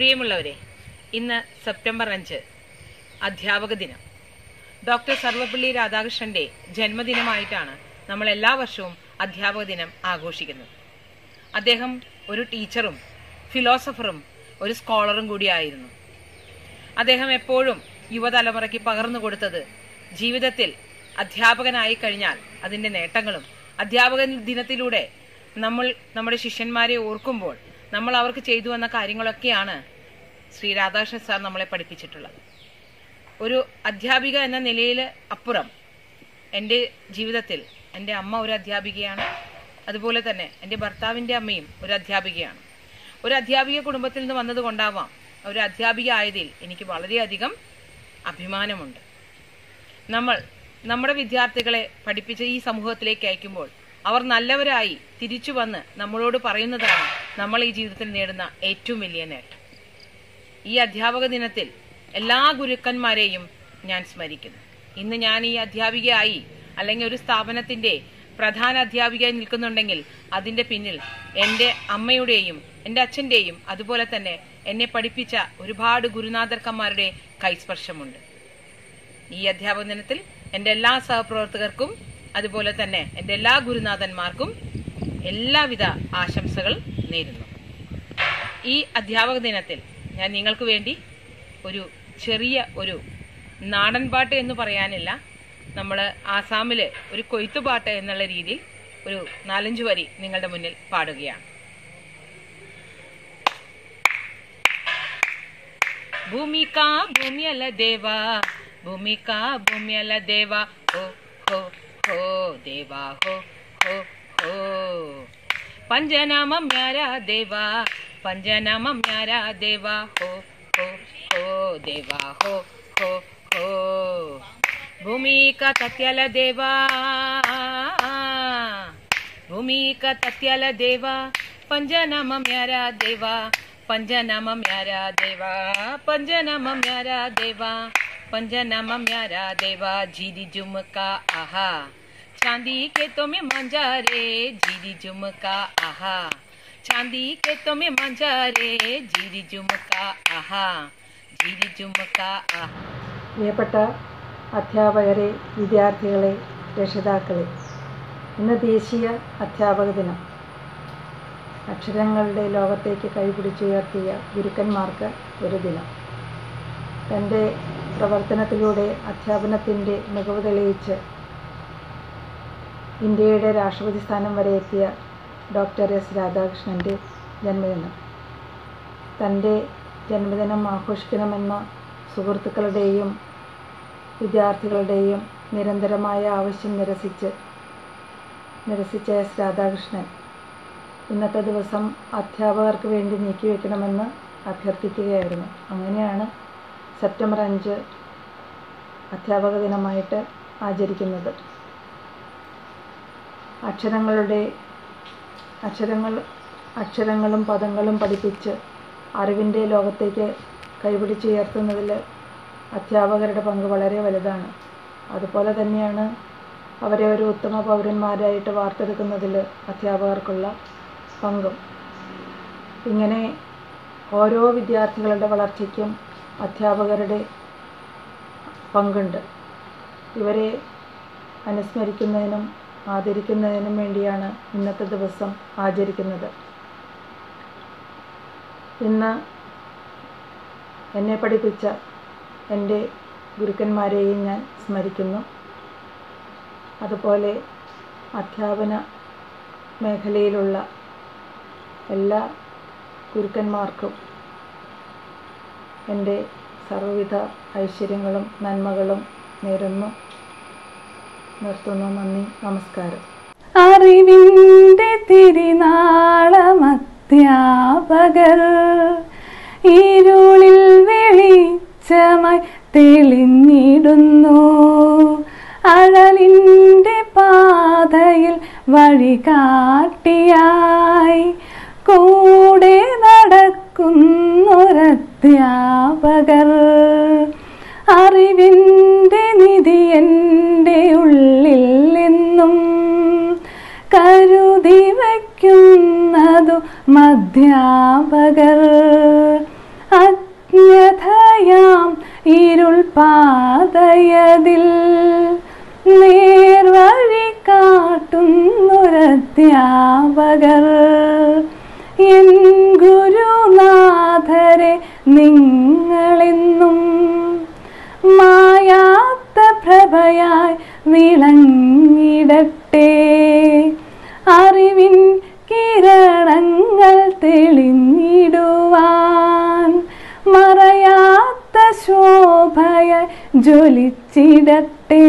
പ്രിയമുള്ളവരെ ഇന്ന് സെപ്റ്റംബർ അഞ്ച് അധ്യാപക ദിനം ഡോക്ടർ സർവപ്പള്ളി രാധാകൃഷ്ണന്റെ ജന്മദിനമായിട്ടാണ് നമ്മൾ എല്ലാ വർഷവും അധ്യാപക ദിനം ആഘോഷിക്കുന്നത് അദ്ദേഹം ഒരു ടീച്ചറും ഫിലോസഫറും ഒരു സ്കോളറും കൂടിയായിരുന്നു അദ്ദേഹം എപ്പോഴും യുവതലമുറയ്ക്ക് പകർന്നു കൊടുത്തത് ജീവിതത്തിൽ അധ്യാപകനായി കഴിഞ്ഞാൽ അതിന്റെ നേട്ടങ്ങളും അധ്യാപക ദിനത്തിലൂടെ നമ്മൾ നമ്മുടെ ശിഷ്യന്മാരെ ഓർക്കുമ്പോൾ നമ്മൾ അവർക്ക് ചെയ്തു വന്ന കാര്യങ്ങളൊക്കെയാണ് ശ്രീ രാധാകൃഷ്ണൻ സാർ നമ്മളെ പഠിപ്പിച്ചിട്ടുള്ളത് ഒരു അധ്യാപിക എന്ന നിലയിൽ അപ്പുറം എൻ്റെ ജീവിതത്തിൽ എൻ്റെ അമ്മ ഒരു അധ്യാപികയാണ് അതുപോലെ തന്നെ എൻ്റെ ഭർത്താവിൻ്റെ അമ്മയും ഒരു അധ്യാപികയാണ് ഒരു അധ്യാപിക കുടുംബത്തിൽ നിന്ന് വന്നത് കൊണ്ടാവാം ഒരു അധ്യാപിക ആയതിൽ എനിക്ക് വളരെയധികം അഭിമാനമുണ്ട് നമ്മൾ നമ്മുടെ വിദ്യാർത്ഥികളെ പഠിപ്പിച്ച് ഈ സമൂഹത്തിലേക്ക് അയക്കുമ്പോൾ അവർ നല്ലവരായി തിരിച്ചു വന്ന് നമ്മളോട് പറയുന്നതാണ് നമ്മൾ ഈ ജീവിതത്തിൽ നേടുന്ന ഏറ്റവും വലിയ നേട്ടം ഈ അധ്യാപക ദിനത്തിൽ എല്ലാ ഗുരുക്കന്മാരെയും ഞാൻ സ്മരിക്കുന്നു ഇന്ന് ഞാൻ ഈ അധ്യാപികയായി അല്ലെങ്കിൽ ഒരു സ്ഥാപനത്തിന്റെ പ്രധാന അധ്യാപികയായി നിൽക്കുന്നുണ്ടെങ്കിൽ അതിന്റെ പിന്നിൽ എൻ്റെ അമ്മയുടെയും എൻ്റെ അച്ഛന്റെയും അതുപോലെ തന്നെ എന്നെ പഠിപ്പിച്ച ഒരുപാട് ഗുരുനാഥർക്കന്മാരുടെ കൈസ്പർശമുണ്ട് ഈ അധ്യാപക ദിനത്തിൽ എൻ്റെ എല്ലാ സഹപ്രവർത്തകർക്കും അതുപോലെ തന്നെ എൻ്റെ എല്ലാ ഗുരുനാഥന്മാർക്കും എല്ലാവിധ ആശംസകൾ നേരുന്നു ഈ അധ്യാപക ദിനത്തിൽ ഞാൻ നിങ്ങൾക്ക് വേണ്ടി ഒരു ചെറിയ ഒരു നാടൻ പാട്ട് എന്ന് പറയാനില്ല നമ്മൾ ആസാമില് ഒരു കൊയ്ത്തുപാട്ട് എന്നുള്ള രീതിയിൽ ഒരു നാലഞ്ചു വരി നിങ്ങളുടെ മുന്നിൽ പാടുകയാണ് ಭೂಮಿಕ ಭೂಮಿಯಲ್ಲ ದೇವ ಭೂಮಿಕ ಭೂಮಿಯಲ್ಲ ದೇವ ಹೋ ಹೋ ಹೋ ದೇವ ಹೋ ಹೋ ಹೋ ಪಂಜನಾಮ ಮ್ಯಾರ ದೇವ ಪಂಜನಾಮ ಮ್ಯಾರ ದೇವ ಹೋ ಹೋ ಹೋ ದೇವ ಹೋ ಹೋ ಹೋ ಭೂಮಿಕ ತತ್ಯಲ ದೇವ ಭೂಮಿಕ ತತ್ಯಲ ದೇವ ಪಂಜನಾಮ ಮ್ಯಾರ ದೇವ पंजनाम म्यारा देवा पंजनाम म्यारा देवा पंजनाम म्यारा देवा जीदी झुमका आहा चांदी के तो में मांझा रे जीदी झुमका आहा चांदी के तो में मांझा रे जीदी झुमका आहा जीदी झुमका आहा പ്രിയപ്പെട്ട അധ്യാപകരെ വിദ്യാർത്ഥികളെ രക്ഷിതാക്കളെ ഇന്ന് ദേശീയ അധ്യാപക ദിനം അക്ഷരങ്ങളുടെ ലോകത്തേക്ക് കൈപിടിച്ചുയർത്തിയ ഗുരുക്കന്മാർക്ക് ഒരു ദിനം തൻ്റെ പ്രവർത്തനത്തിലൂടെ അധ്യാപനത്തിൻ്റെ മികവ് തെളിയിച്ച് ഇന്ത്യയുടെ രാഷ്ട്രപതി സ്ഥാനം വരെ എത്തിയ ഡോക്ടർ എസ് രാധാകൃഷ്ണൻ്റെ ജന്മദിനം തൻ്റെ ജന്മദിനം ആഘോഷിക്കണമെന്ന സുഹൃത്തുക്കളുടെയും വിദ്യാർത്ഥികളുടെയും നിരന്തരമായ ആവശ്യം നിരസിച്ച് നിരസിച്ച എസ് രാധാകൃഷ്ണൻ ഇന്നത്തെ ദിവസം അധ്യാപകർക്ക് വേണ്ടി നീക്കിവെക്കണമെന്ന് അഭ്യർത്ഥിക്കുകയായിരുന്നു അങ്ങനെയാണ് സെപ്റ്റംബർ അഞ്ച് അധ്യാപക ദിനമായിട്ട് ആചരിക്കുന്നത് അക്ഷരങ്ങളുടെ അക്ഷരങ്ങൾ അക്ഷരങ്ങളും പദങ്ങളും പഠിപ്പിച്ച് അറിവിൻ്റെ ലോകത്തേക്ക് കൈപിടിച്ചുയർത്തുന്നതിൽ അധ്യാപകരുടെ പങ്ക് വളരെ വലുതാണ് അതുപോലെ തന്നെയാണ് അവരെ ഒരു ഉത്തമ പൗരന്മാരായിട്ട് വാർത്തെടുക്കുന്നതിൽ അധ്യാപകർക്കുള്ള പങ്കും ഇങ്ങനെ ഓരോ വിദ്യാർത്ഥികളുടെ വളർച്ചയ്ക്കും അധ്യാപകരുടെ പങ്കുണ്ട് ഇവരെ അനുസ്മരിക്കുന്നതിനും ആദരിക്കുന്നതിനും വേണ്ടിയാണ് ഇന്നത്തെ ദിവസം ആചരിക്കുന്നത് ഇന്ന് എന്നെ പഠിപ്പിച്ച എൻ്റെ ഗുരുക്കന്മാരെയും ഞാൻ സ്മരിക്കുന്നു അതുപോലെ അധ്യാപന മേഖലയിലുള്ള എല്ലാ ഗുരുക്കന്മാർക്കും എൻ്റെ സർവ്വവിധ ഐശ്വര്യങ്ങളും നന്മകളും നേരുന്നു നിർത്തുന്നു നന്ദി നമസ്കാരം അറിവിൻ്റെ തിരുനാളമധ്യാപകർ ഇരുളിൽ വെളിച്ചമായി തെളിഞ്ഞിടുന്നു അഴലിൻ്റെ പാതയിൽ വഴികാട്ടിയായി കൂടെ നടക്കുന്നൊരധ്യാപകർ അറിവിൻ്റെ നിധി എൻ്റെ ഉള്ളിൽ നിന്നും കരുതി വയ്ക്കുന്നതു മധ്യാപകർ മായാം ഇരുൾ പാതയതിൽ നേർവഴി കാട്ടുന്നൊരധ്യാപകർ എൻ ഗുരുനാഥരെ നിങ്ങളെന്നും മായാത്ത പ്രഭയായി വിളങ്ങിടട്ടെ അറിവിൻ കിരണങ്ങൾ തെളിഞ്ഞിടുവാൻ മറയാത്ത ശോഭയായി ജ്വലിച്ചിടട്ടെ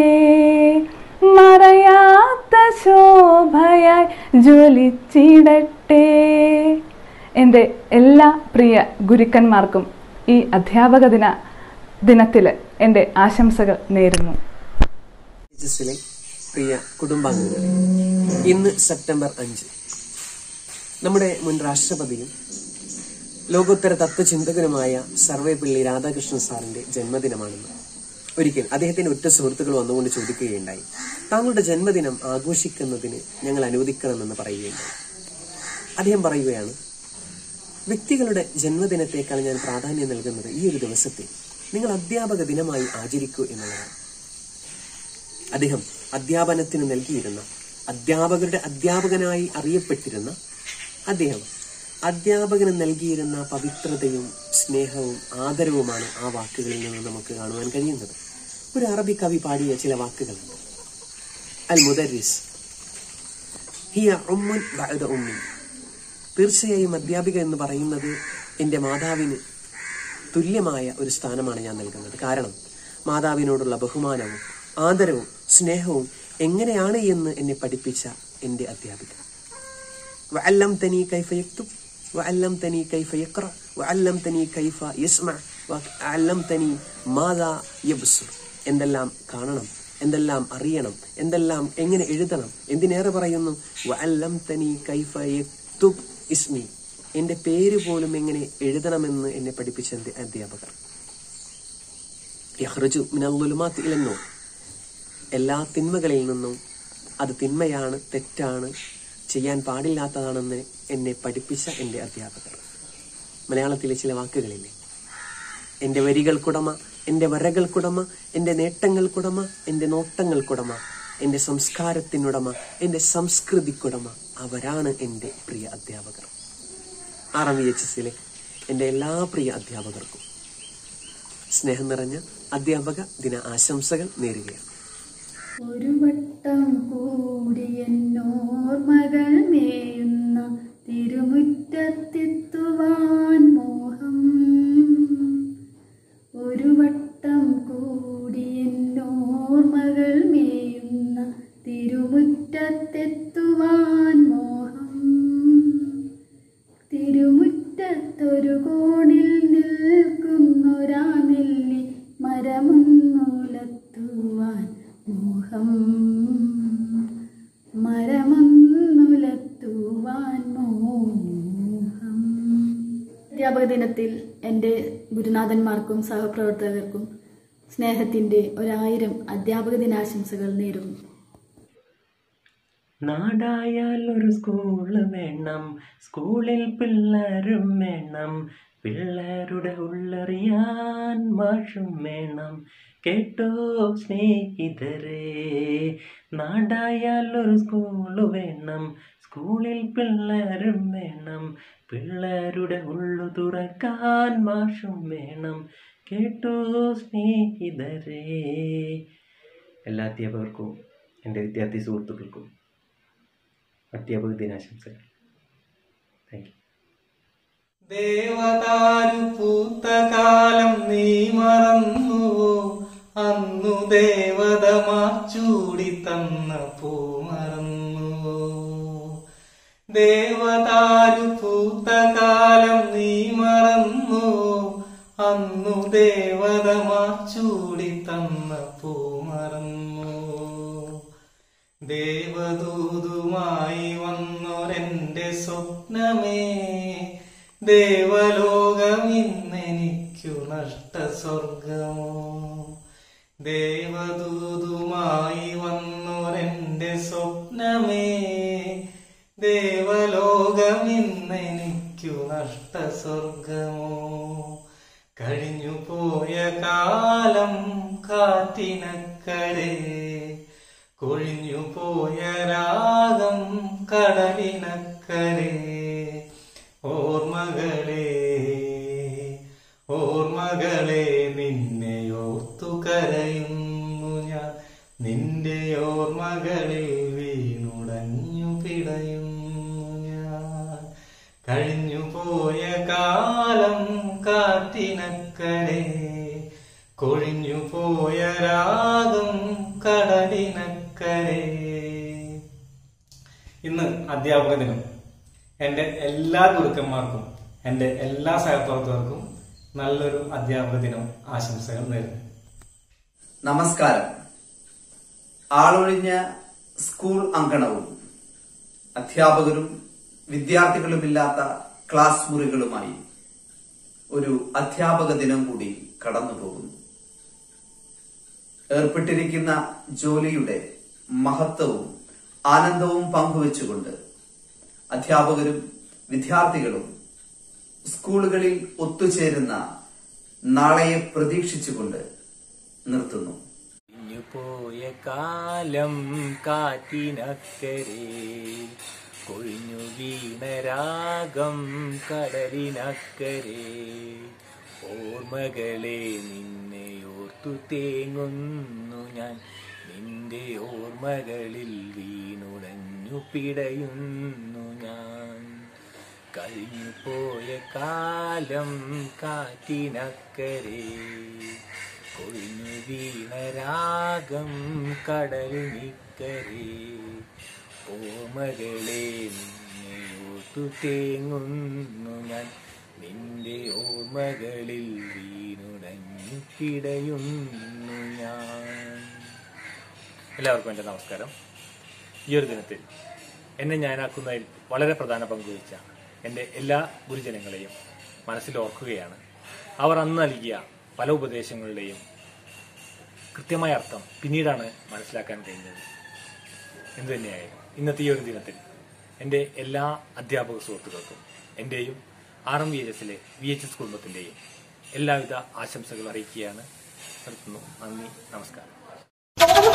മറയാത്ത ശോഭയായി ജ്വലിച്ചിടട്ടെ എൻ്റെ എല്ലാ പ്രിയ ഗുരുക്കന്മാർക്കും ഈ അധ്യാപക ദിന ദിനത്തിൽ എൻ്റെ ആശംസകൾ നേരുന്നു തേജസ്സിലെ പ്രിയ കുടുംബാംഗങ്ങളെ ഇന്ന് സെപ്റ്റംബർ അഞ്ച് നമ്മുടെ മുൻ രാഷ്ട്രപതിയും ലോകോത്തര തത്വചിന്തകനുമായ സർവേപ്പള്ളി രാധാകൃഷ്ണൻ സാറിന്റെ ജന്മദിനമാണെന്ന് ഒരിക്കൽ അദ്ദേഹത്തിന്റെ ഒറ്റ സുഹൃത്തുക്കൾ വന്നുകൊണ്ട് ചോദിക്കുകയുണ്ടായി താങ്കളുടെ ജന്മദിനം ആഘോഷിക്കുന്നതിന് ഞങ്ങൾ അനുവദിക്കണമെന്ന് പറയുകയുണ്ടായി അദ്ദേഹം പറയുകയാണ് വ്യക്തികളുടെ ജന്മദിനത്തേക്കാൾ ഞാൻ പ്രാധാന്യം നൽകുന്നത് ഈ ഒരു ദിവസത്തെ നിങ്ങൾ അധ്യാപക ദിനമായി ആചരിക്കൂ എന്നുള്ളതാണ് അദ്ദേഹം അധ്യാപനത്തിന് നൽകിയിരുന്ന അധ്യാപകരുടെ അധ്യാപകനായി അറിയപ്പെട്ടിരുന്ന അദ്ദേഹം അധ്യാപകന് നൽകിയിരുന്ന പവിത്രതയും സ്നേഹവും ആദരവുമാണ് ആ വാക്കുകളിൽ നിന്ന് നമുക്ക് കാണുവാൻ കഴിയുന്നത് ഒരു അറബി കവി പാടിയ ചില വാക്കുകളുണ്ട് അൽ മുദരിസ് ഹിയ ഉമ്മുൻ ബഅദ ഉമ്മിൻ തീർച്ചയായും അധ്യാപിക എന്ന് പറയുന്നത് എൻ്റെ മാതാവിന് തുല്യമായ ഒരു സ്ഥാനമാണ് ഞാൻ നൽകുന്നത് കാരണം മാതാവിനോടുള്ള ബഹുമാനവും ആദരവും സ്നേഹവും എങ്ങനെയാണ് എന്ന് എന്നെ പഠിപ്പിച്ച എൻ്റെ അധ്യാപിക وعلمتني كيف يكتب وعلمتني كيف يقرأ وعلمتني كيف يسمع وعلمتني ماذا يبصر എന്തെല്ലാം കാണണം എന്തെല്ലാം അറിയണം എന്തെല്ലാം എങ്ങനെ എഴുതണം എന്തിനേറെ പറയുന്നു വഅല്ലംതനി കൈഫ യക്തുബ് ഇസ്മി എന്റെ പേര് പോലും എങ്ങനെ എഴുതണമെന്ന് എന്നെ പഠിപ്പിച്ച എന്റെ അധ്യാപകർ യഹ്റജു മിനൽ ളുലുമാത്തി ഇലന്നൂർ എല്ലാ തിന്മകളിൽ നിന്നും അത് തിന്മയാണ് തെറ്റാണ് ചെയ്യാൻ പാടില്ലാത്തതാണെന്ന് എന്നെ പഠിപ്പിച്ച എൻ്റെ അധ്യാപകർ മലയാളത്തിലെ ചില വാക്കുകളില്ലേ എൻ്റെ വരികൾക്കുടമ എൻ്റെ വരകൾക്കുടമ എൻ്റെ നേട്ടങ്ങൾക്കുടമ എൻ്റെ നോട്ടങ്ങൾക്കുടമ എൻ്റെ സംസ്കാരത്തിനുടമ എൻ്റെ സംസ്കൃതിക്കുടമ അവരാണ് എൻ്റെ പ്രിയ അധ്യാപകർ ആർ എം വി എച്ച് എസിലെ എൻ്റെ എല്ലാ പ്രിയ അധ്യാപകർക്കും സ്നേഹം നിറഞ്ഞ അധ്യാപക ദിന ആശംസകൾ നേരുകയാണ് ഒരു വട്ടം കൂടി എന്നോർമകൾ മേയുന്ന തിരുമുറ്റത്തെത്തുവാൻ മോഹം ഒരു വട്ടം കൂടി എന്നോർമകൾ മേയുന്ന തിരുമുറ്റത്തെത്തുവാൻ മോഹം തിരുമുറ്റത്തൊരു കോണിൽ നിൽക്കുന്നൊരാ നെല്ലി മരമൊന്നുലത്തുവാൻ മോഹം മരമൊന്നുലത്തുവാൻ മോഹം അധ്യാപക ദിനത്തിൽ എൻ്റെ ഗുരുനാഥന്മാർക്കും സഹപ്രവർത്തകർക്കും സ്നേഹത്തിൻ്റെ ഒരായിരം അധ്യാപക ദിനാശംസകൾ നേരുന്നു നാടായാൽ ഒരു സ്കൂള് വേണം സ്കൂളിൽ പിള്ളേരും വേണം പിള്ളേരുടെ ഉള്ളറിയാൻ മാഷും വേണം കേട്ടോ സ്നേഹിതരെ നാടായാൽ ഒരു സ്കൂള് വേണം സ്കൂളിൽ പിള്ളേരും വേണം പിള്ളേരുടെ ഉള്ളു തുറക്കാൻ മാഷും വേണം കേട്ടോ സ്നേഹിതരെ എല്ലാ അധ്യാപകർക്കും എൻ്റെ വിദ്യാർത്ഥി സുഹൃത്തുക്കൾക്കും അധ്യാപക ദിനാശംസകൾ താങ്ക് യു ദേവതാരു പൂത്ത കാലം നീ മറന്നുവോ അന്നു ദേവത മാച്ചൂടി തന്ന പൂ മറന്നുവോ ദേവതാരു പൂത്ത കാലം നീ മറന്നുവോ അന്നു ദേവത മാച്ചൂടി തന്ന പൂ മറന്നുവോ ദേവദൂതുമായി വന്നൊരെന്റെ സ്വപ്നമേ ദേവലോകം ഇന്നെനിക്കു നഷ്ട സ്വർഗമോ ദേവദൂതുമായി വന്നൊരെന്റെ സ്വപ്നമേ ദേവലോകം ഇന്നെനിക്കു നഷ്ട സ്വർഗമോ കഴിഞ്ഞു പോയ കൊഴിഞ്ഞു പോയ രാഗം കടലിനക്കരെ ഓർമ്മകളെ ഓർമ്മകളെ നിന്നെ ഓർത്തു കരയുന്നു ഞാൻ നിന്റെ ഓർമ്മകളിൽ വീണുടഞ്ഞു പിടയുന്നു ഞാൻ കഴിഞ്ഞു പോയ കാലം കാറ്റിനക്കരെ കൊഴിഞ്ഞു പോയ രാഗം കടലിനക്കരെ ഇന്ന് അധ്യാപക ദിനം എൻ്റെ എല്ലാ ഗുരുക്കന്മാർക്കും എൻ്റെ എല്ലാ സഹപ്രവർത്തകർക്കും നല്ലൊരു അധ്യാപക ദിനം ആശംസകൾ നേരുന്നു നമസ്കാരം ആളൊഴിഞ്ഞ സ്കൂൾ അങ്കണവും അധ്യാപകരും വിദ്യാർത്ഥികളുമില്ലാത്ത ക്ലാസ് മുറികളുമായി ഒരു അധ്യാപക ദിനം കൂടി കടന്നു പോകുന്നു ഏർപ്പെട്ടിരിക്കുന്ന ജോലിയുടെ മഹത്വവും ആനന്ദവും പങ്കുവെച്ചുകൊണ്ട് അധ്യാപകരും വിദ്യാർത്ഥികളും സ്കൂളുകളിൽ ഒത്തുചേരുന്ന നാളെയെ പ്രതീക്ഷിച്ചുകൊണ്ട് നിർത്തുന്നു പോയ കാലം കാറ്റിനക്കരെ കൊഴിഞ്ഞു വീണ രാഗം കടലിനക്കരെ ഓർമ്മകളെ നിന്നെ ഓർത്തു തേങ്ങുന്നു ഞാൻ നിന്റെ ഓർമ്മകളിൽ വീണുടഞ്ഞു പിടയുന്നു ഞാൻ കഴിഞ്ഞു പോയ കാലം കാറ്റിനക്കരെ കൊഴിഞ്ഞു വീണ രാഗം കടലിനിക്കരെ ഓർമ്മകളെ നിന്നെ ഓർത്തു തേങ്ങുന്നു ഞാൻ നിന്റെ ഓർമ്മകളിൽ വീണുടഞ്ഞു പിടയുന്നു ഞാൻ എല്ലാവർക്കും എൻ്റെ നമസ്കാരം ഈ ഒരു ദിനത്തിൽ എന്നെ ഞാനാക്കുന്നതിൽ വളരെ പ്രധാന പങ്കുവഹിച്ച എൻ്റെ എല്ലാ ഗുരുജനങ്ങളെയും മനസ്സിൽ ഓർക്കുകയാണ് അവർ അന്ന് നൽകിയ പല ഉപദേശങ്ങളുടെയും കൃത്യമായ അർത്ഥം പിന്നീടാണ് മനസ്സിലാക്കാൻ കഴിഞ്ഞത് എന്തു തന്നെയായാലും ഇന്നത്തെ ഈ ഒരു ദിനത്തിൽ എൻ്റെ എല്ലാ അധ്യാപക സുഹൃത്തുക്കൾക്കും എൻ്റെയും ആർ എം വി എച്ച് എസിലെ വി എച്ച് എസ് കുടുംബത്തിൻ്റെയും എല്ലാവിധ ആശംസകൾ അറിയിക്കുകയാണ് നിർത്തുന്നു നന്ദി നമസ്കാരം